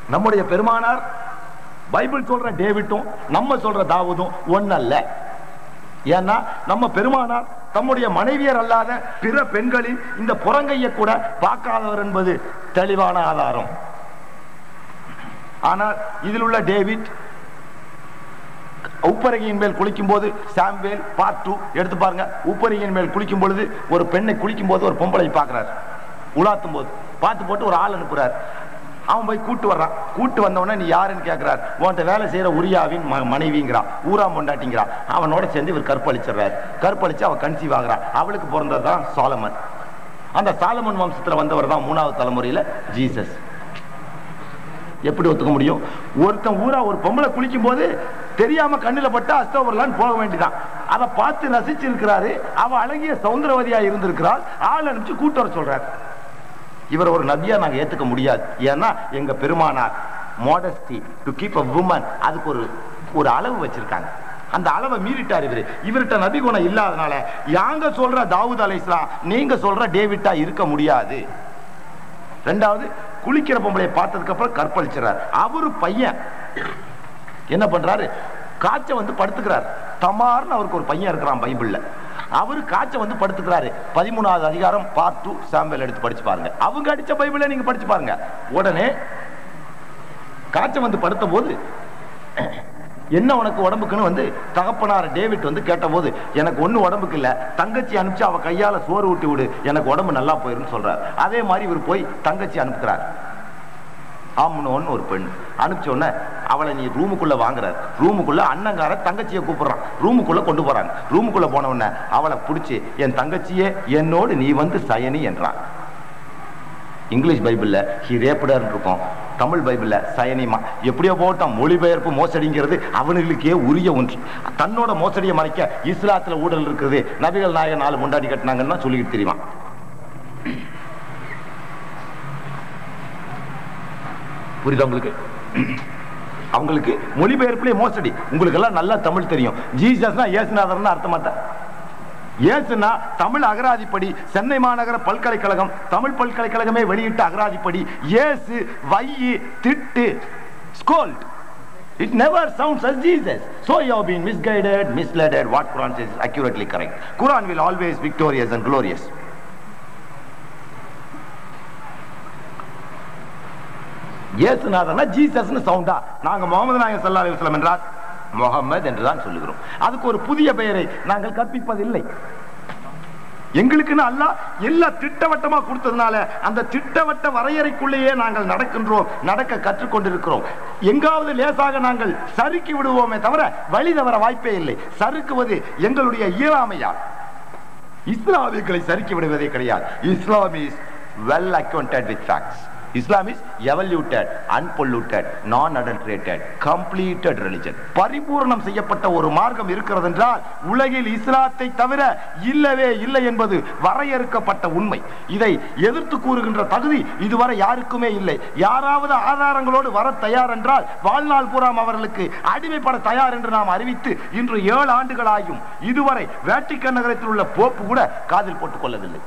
நம்முடைய பெருமானார் பைபிள் சொல்ற டேவிட்டும் நம்ம சொல்ற தாவூதும் ஒன்னல்ல ஏன்னா நம்ம பெருமானார் தம்முடைய மனைவியர் அல்லாத பிற பெண்களின் இந்த புறங்கையை கூட பார்க்காதவர் என்பது தெளிவான ஆதாரம் ஆனால் இதில் உள்ள டேவிட் உப்பரகையின் மேல் குளிக்கும் போது சாம்பேல் பார்ட் டூ எடுத்து பாருங்க உப்பரகையின் மேல் குளிக்கும் பொழுது ஒரு பெண்ணை குளிக்கும் போது ஒரு பொம்பளை பார்க்கிறார் உலாத்தும் போது பார்த்து போட்டு ஒரு ஆள் அனுப்புறார் அவன் போய் கூட்டு வர்றான் கூட்டு வந்தவொடனே நீ யாருன்னு கேட்கிறார் உன்கிட்ட வேலை செய்யற உரியாவின் ம- மனைவிங்கிறான் ஊரா மொண்டாட்டிங்கிறான் அவனோட சேர்ந்து இவர் கற்பழிச்சிடுறார் கற்பழிச்சு அவ கன்சீவ் ஆகுறா அவளுக்கு பிறந்தது தான் சாலமன் அந்த சாலமன் வம்சத்துல வந்தவர் தான் மூணாவது தலைமுறையில ஜீசஸ் எப்படி ஒத்துக்க முடியும் ஒருத்தன் ஊரா ஒரு பொம்பளை குளிக்கும் போது தெரியாம கண்ணுல பட்டு அஸ்தவர்லான்னு போக வேண்டியதான் அதை பார்த்து ரசிச்சு இருக்கிறாரு அவ அழகிய சௌந்தரவதியா இருந்திருக்கிறாள் ஆள் அனுப்பிச்சு கூட்டு வர சொல்றாரு இவர் ஒரு நபியா நாங்க ஏத்துக்க முடியாது ஏன்னா எங்க பெருமானார் modesty to keep a woman அதுக்கு ஒரு ஒரு அளவு வச்சிருக்காங்க அந்த அளவை மீறிட்டார் இவரு இவர்கிட்ட நபி குணம் இல்லாதனால யாங்க சொல்ற தாவூத் அலைஸ்லாம் நீங்க சொல்ற டேவிட்டா இருக்க முடியாது ரெண்டாவது குளிக்கிற பொம்பளைய பார்த்ததுக்கு அப்புறம் கற்பழிச்சிடறார் அவரு பையன் என்ன பண்றாரு காய்ச்ச வந்து படுத்துக்கிறார் தமார்னு அவருக்கு ஒரு பையன் இருக்கிறான் பைபிள்ல அவரு காய்ச்ச வந்து படுத்துக்கிறாரு பதிமூணாவது அதிகாரம் பார்ட் டூ சாம்பல் எடுத்து படிச்சு பாருங்க அவங்க அடிச்ச பைபிளை நீங்க படிச்சு பாருங்க உடனே காய்ச்ச வந்து படுத்த போது என்ன உனக்கு உடம்புக்குன்னு வந்து தகப்பனார் டேவிட் வந்து கேட்டபோது எனக்கு ஒண்ணு உடம்புக்கு இல்ல தங்கச்சி அனுப்பிச்சு அவ கையால சோறு ஊட்டி விடு எனக்கு உடம்பு நல்லா போயிருன்னு சொல்றார் அதே மாதிரி இவர் போய் தங்கச்சி அனுப்புகிறார் ஆம்னோன்னு ஒரு பெண் அனுப்பிச்ச உடனே அவளை நீ ரூமுக்குள்ள வாங்குறார் ரூமுக்குள்ள அண்ணங்கார தங்கச்சியை கூப்பிடுறான் ரூமுக்குள்ள கொண்டு போறாங்க ரூமுக்குள்ள போன உடனே அவளை பிடிச்சி என் தங்கச்சியே என்னோடு நீ வந்து சயனி என்றான் இங்கிலீஷ் பைபிள்ல ஹி ரேப்பிடர்னு இருக்கும் தமிழ் பைபிள்ல சயனிமா எப்படியோ போட்டோம் மொழிபெயர்ப்பு மோசடிங்கிறது அவனுங்களுக்கே உரிய ஒன்று தன்னோட மோசடியை மறைக்க இஸ்லாத்துல ஊழல் இருக்குது நபிகள் நாயகன் நாலு முண்டாடி கட்டினாங்கன்னா சொல்லிக்கிட்டு தெரியுமா புரியுதா உங்களுக்கு அவங்களுக்கு மொழிபெயர்ப்புலயே மோசடி உங்களுக்கு எல்லாம் நல்லா தமிழ் தெரியும் ஜீசஸ்னா ஏசுநாதர்னு அர்த்த மாட்டேன் ஏசுனா தமிழ் அகராதிப்படி சென்னை மாநகர பல்கலைக்கழகம் தமிழ் பல்கலைக்கழகமே வெளியிட்ட அகராதிப்படி ஏசு வையி திட்டு scold It never sounds as Jesus. So you have been misguided, misled. What Quran says is accurately correct. Quran will always victorious and glorious. இயேசுநாதனா ஜீசஸ்னு சவுண்டா நாங்க முகமது நாயகம் ஸல்லல்லாஹு அலைஹி வஸல்லம் என்றால் முகமது என்று தான் சொல்லுகிறோம் அதுக்கு ஒரு புதிய பெயரை நாங்கள் கற்பிப்பதில்லை எங்களுக்குன்னு அல்லாஹ் எல்லா திட்டவட்டமா கொடுத்ததுனால அந்த திட்டவட்ட வரையறைக்குள்ளேயே நாங்கள் நடக்கின்றோம் நடக்க கற்றுக்கொண்டிருக்கிறோம் எங்காவது லேசாக நாங்கள் சறுக்கி விடுவோமே தவிர வழி தவற வாய்ப்பே இல்லை சறுக்குவது எங்களுடைய இயலாமையால் இஸ்லாமியர்களை சறுக்கி விடுவதே கிடையாது Islam is well accounted with facts Islam is evaluated unpolluted non adulterated completed religion பரிபூர்ணம் செய்யப்பட்ட ஒரு மார்க்கம் இருக்கிறது என்றால் உலகில் இஸ்லாத்தை தவிர இல்லவே இல்லை என்பது வரையறுக்கப்பட்ட உண்மை இதை எதிர்த்து கூறுகின்ற தகுதி இதுவரை யாருக்குமே இல்லை யாராவது ஆதாரங்களோடு வர தயார் என்றால் வாழ்நாள் பூராம் அவர்களுக்கு அடிமைப்பட தயார் என்று நாம் அறிவித்து இன்று ஏழு ஆண்டுகளாயும் இதுவரை வேட்டிக்கன் நகரத்தில் உள்ள போப்பு கூட காதில் போட்டுக் கொள்ளவில்லை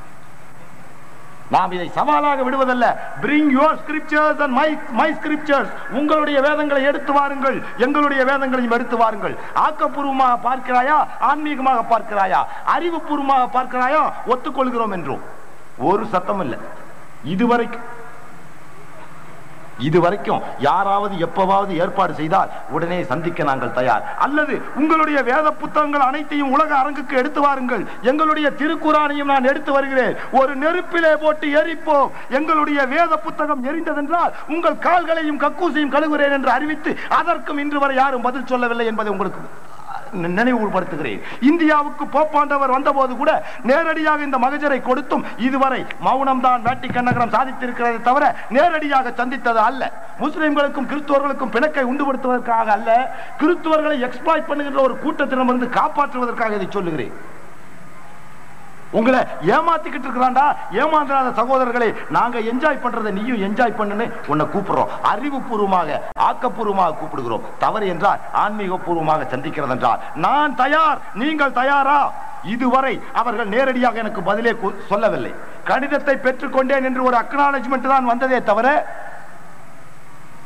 நாம் இதை சவாலாக விடுவதல்ல bring your scriptures and my my scriptures உங்களுடைய வேதங்களை எடுத்து வாருங்கள் எங்களுடைய வேதங்களையும் எடுத்து வாருங்கள் ஆக்கப்பூர்வமாக பார்க்கிறாயா ஆன்மீகமாக பார்க்கிறாயா அறிவுபூர்வமாக பார்க்கிறாயா ஒத்துக்கொள்கிறோம் என்றோம் ஒரு சத்தம் இல்லை இதுவரைக்கும் இதுவரைக்கும் யாராவது எப்பவாவது ஏற்பாடு செய்தால் உடனே சந்திக்க நாங்கள் தயார் அல்லது உங்களுடைய வேத புத்தகங்கள் அனைத்தையும் உலக அரங்குக்கு எடுத்து வாருங்கள் எங்களுடைய திருக்குறானையும் நான் எடுத்து வருகிறேன் ஒரு நெருப்பிலே போட்டு எரிப்போம் எங்களுடைய வேத புத்தகம் எரிந்ததென்றால் உங்கள் கால்களையும் கக்கூசையும் கழுவுகிறேன் என்று அறிவித்து அதற்கும் இன்று வரை யாரும் பதில் சொல்லவில்லை என்பதை உங்களுக்கு நி- நினைவுபடுத்துகிறேன் இந்தியாவுக்கு போப்பாண்டவர் வந்தபோது கூட நேரடியாக இந்த மகஜரை கொடுத்தும் இதுவரை மௌனம் தான் வேட்டிக்கன் நகரம் சாதித்திருக்கிறதை தவிர நேரடியாக சந்தித்தது அல்ல முஸ்லிம்களுக்கும் கிறிஸ்துவர்களுக்கும் பிணக்கை உண்டுபடுத்துவதற்காக அல்ல கிறிஸ்துவர்களை எக்ஸ்பிளாய்ட் பண்ணுகின்ற ஒரு கூட்டத்திடமிருந்து காப்பாற்றுவதற்காக இதை சொல்லுகிறேன் உங்களை ஏமாத்திக்கிட்டு இருக்கிறான்டா ஏமாந்துறாத சகோதரர்களே நாங்க என்ஜாய் பண்றதை நீயும் என்ஜாய் பண்ணுன்னு உன்னை கூப்பிடுறோம் அறிவுபூர்வமாக ஆக்கப்பூர்வமாக கூப்பிடுகிறோம் தவறு என்றால் ஆன்மீக பூர்வமாக சந்திக்கிறது என்றால் நான் தயார் நீங்கள் தயாரா இதுவரை அவர்கள் நேரடியாக எனக்கு பதிலே கு- சொல்லவில்லை கடிதத்தை பெற்றுக்கொண்டேன் என்று ஒரு அக்னாலஜ்மெண்ட் தான் வந்ததே தவிர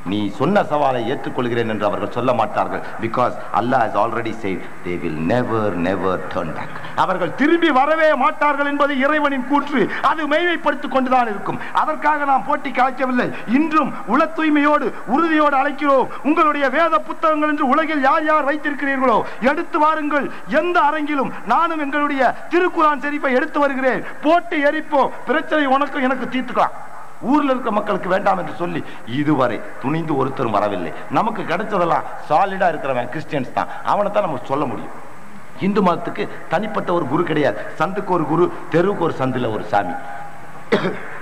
நீ சொன்ன சவாலை ஏற்றுக்கொள்கிறேன் என்று அவர்கள் சொல்ல மாட்டார்கள் because Allah has already said they will never never turn back அவர்கள் திரும்பி வரவே மாட்டார்கள் என்பது இறைவனின் கூற்று அது மெய்மைப்படுத்திக் கொண்டுதான் இருக்கும் அதற்காக நாம் போட்டிக்கு அழைக்கவில்லை இன்றும் உள தூய்மையோடு உறுதியோடு அழைக்கிறோம் உங்களுடைய வேத புத்தகங்கள் என்று உலகில் யார் யார் வைத்திருக்கிறீர்களோ எடுத்து வாருங்கள் எந்த அரங்கிலும் நானும் எங்களுடைய திருக்குரான் செரிப்பை எடுத்து வருகிறேன் போட்டு எரிப்போம் பிரச்சனை உனக்கு எனக்கு தீர்த்துக்கலாம் ஊர்ல இருக்க மக்களுக்கு வேண்டாம் என்று சொல்லி இதுவரை துணிந்து ஒருத்தரும் வரவில்லை நமக்கு கிடைச்சதெல்லாம் சாலிடா இருக்கிறவன் கிறிஸ்டியன்ஸ் தான் அவனை தான் நம்ம சொல்ல முடியும் இந்து மதத்துக்கு தனிப்பட்ட ஒரு குரு கிடையாது சந்துக்கு ஒரு குரு தெருவுக்கு ஒரு சந்தில ஒரு சாமி